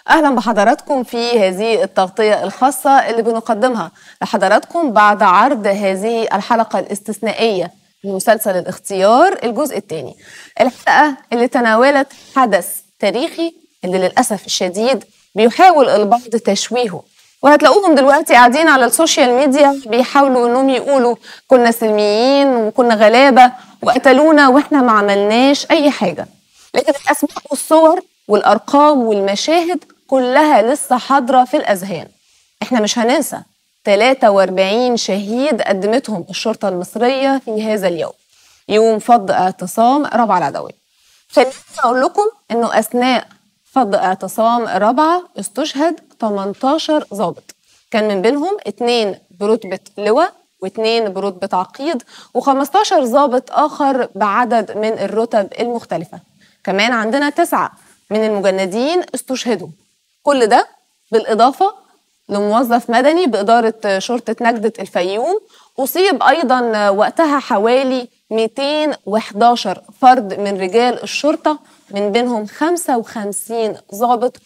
اهلا بحضراتكم في هذه التغطيه الخاصه اللي بنقدمها لحضراتكم بعد عرض هذه الحلقه الاستثنائيه من مسلسل الاختيار الجزء الثاني الحلقه اللي تناولت حدث تاريخي اللي للاسف الشديد بيحاول البعض تشويهه وهتلاقوهم دلوقتي قاعدين على السوشيال ميديا بيحاولوا انهم يقولوا كنا سلميين وكنا غلابه وقتلونا واحنا ما عملناش اي حاجه لكن الاسماء والصور والارقام والمشاهد كلها لسه حاضره في الاذهان احنا مش هننسى 43 شهيد قدمتهم الشرطه المصريه في هذا اليوم يوم فض اعتصام رابعه العدويه خليني اقول لكم انه اثناء فض اعتصام رابعه استشهد 18 ضابط كان من بينهم اثنين برتبه لواء واثنين برتبه عقيد و15 ضابط اخر بعدد من الرتب المختلفه كمان عندنا تسعه من المجندين استشهدوا كل ده بالإضافة لموظف مدني بإدارة شرطة نجدة الفيوم أصيب أيضا وقتها حوالي 211 فرد من رجال الشرطة من بينهم 55 ضابط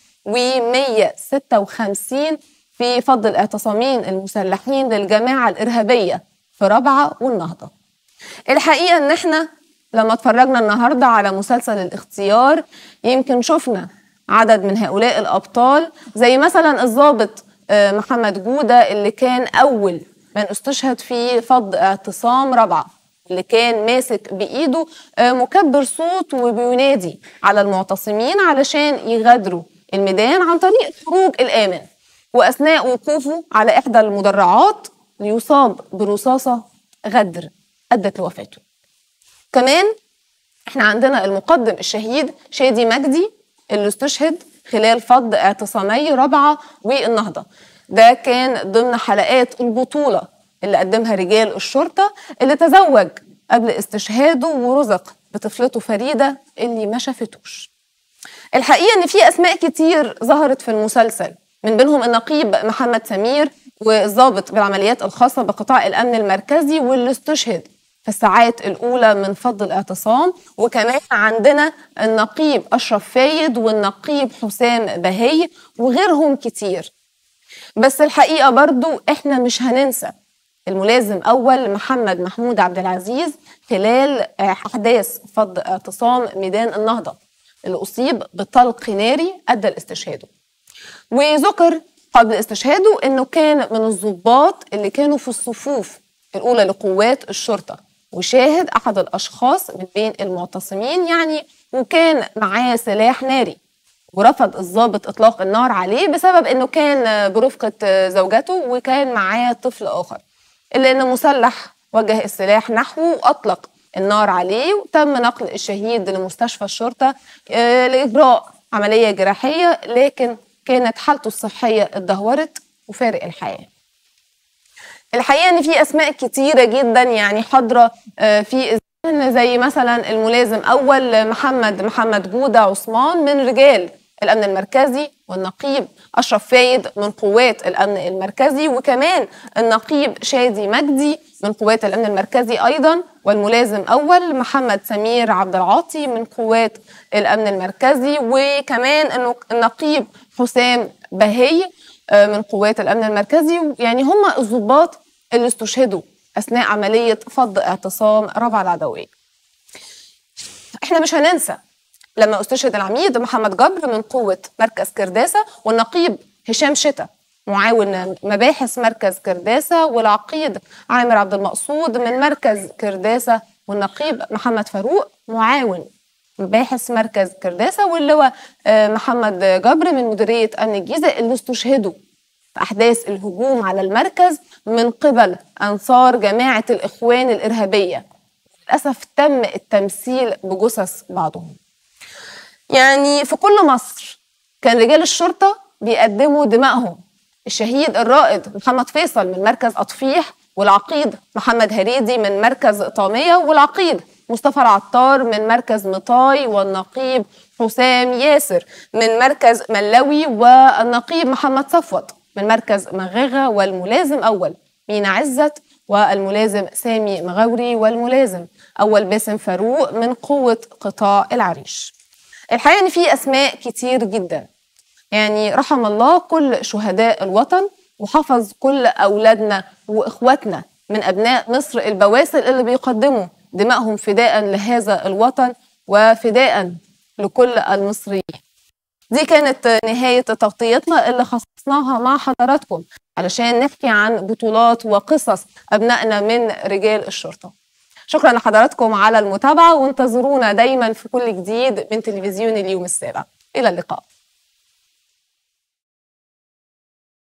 و156 في فض الاعتصامين المسلحين للجماعة الإرهابية في رابعة والنهضة الحقيقة إن إحنا لما اتفرجنا النهارده على مسلسل الاختيار يمكن شفنا عدد من هؤلاء الابطال زي مثلا الضابط محمد جوده اللي كان اول من استشهد في فض اعتصام رابعه اللي كان ماسك بايده مكبر صوت وبينادي على المعتصمين علشان يغادروا الميدان عن طريق الخروج الامن واثناء وقوفه على احدى المدرعات ليصاب برصاصه غدر ادت لوفاته كمان احنا عندنا المقدم الشهيد شادي مجدي اللي استشهد خلال فض اعتصامي رابعه والنهضه ده كان ضمن حلقات البطوله اللي قدمها رجال الشرطه اللي تزوج قبل استشهاده ورزق بطفلته فريده اللي ما شافتوش الحقيقه ان في اسماء كتير ظهرت في المسلسل من بينهم النقيب محمد سمير والضابط بالعمليات الخاصه بقطاع الامن المركزي واللي استشهد في الساعات الأولى من فض الاعتصام وكمان عندنا النقيب أشرف فايد والنقيب حسام بهي وغيرهم كتير بس الحقيقة برضو إحنا مش هننسى الملازم أول محمد محمود عبد العزيز خلال أحداث فض اعتصام ميدان النهضة اللي أصيب بطلق ناري أدى لاستشهاده وذكر قبل استشهاده إنه كان من الضباط اللي كانوا في الصفوف الأولى لقوات الشرطة وشاهد أحد الأشخاص من بين المعتصمين يعني وكان معاه سلاح ناري ورفض الضابط إطلاق النار عليه بسبب إنه كان برفقة زوجته وكان معاه طفل آخر إلا إن مسلح وجه السلاح نحوه وأطلق النار عليه وتم نقل الشهيد لمستشفى الشرطة لإجراء عملية جراحية لكن كانت حالته الصحية اتدهورت وفارق الحياه الحقيقه ان في اسماء كتيره جدا يعني حاضره في الذهن زي مثلا الملازم اول محمد محمد جوده عثمان من رجال الامن المركزي والنقيب اشرف فايد من قوات الامن المركزي وكمان النقيب شادي مجدي من قوات الامن المركزي ايضا والملازم اول محمد سمير عبد العاطي من قوات الامن المركزي وكمان النقيب حسام بهي من قوات الامن المركزي يعني هم الضباط اللي استشهدوا اثناء عمليه فض اعتصام رابعه العدويه. احنا مش هننسى لما استشهد العميد محمد جبر من قوه مركز كرداسه والنقيب هشام شتا معاون مباحث مركز كرداسه والعقيد عامر عبد المقصود من مركز كرداسه والنقيب محمد فاروق معاون باحث مركز كرداسة واللي هو محمد جبر من مديرية أمن الجيزة اللي استشهدوا في أحداث الهجوم على المركز من قبل أنصار جماعة الإخوان الإرهابية للأسف تم التمثيل بجثث بعضهم يعني في كل مصر كان رجال الشرطة بيقدموا دمائهم الشهيد الرائد محمد فيصل من مركز أطفيح والعقيد محمد هريدي من مركز طامية والعقيد مصطفى العطار من مركز مطاي والنقيب حسام ياسر من مركز ملوي والنقيب محمد صفوت من مركز مغاغة والملازم أول مينا عزت والملازم سامي مغاوري والملازم أول باسم فاروق من قوة قطاع العريش الحقيقة إن في أسماء كتير جدا يعني رحم الله كل شهداء الوطن وحفظ كل أولادنا وإخواتنا من أبناء مصر البواسل اللي بيقدموا دمائهم فداء لهذا الوطن وفداء لكل المصريين دي كانت نهاية تغطيتنا اللي خصصناها مع حضراتكم علشان نحكي عن بطولات وقصص أبنائنا من رجال الشرطة شكرا لحضراتكم على المتابعة وانتظرونا دايما في كل جديد من تلفزيون اليوم السابع إلى اللقاء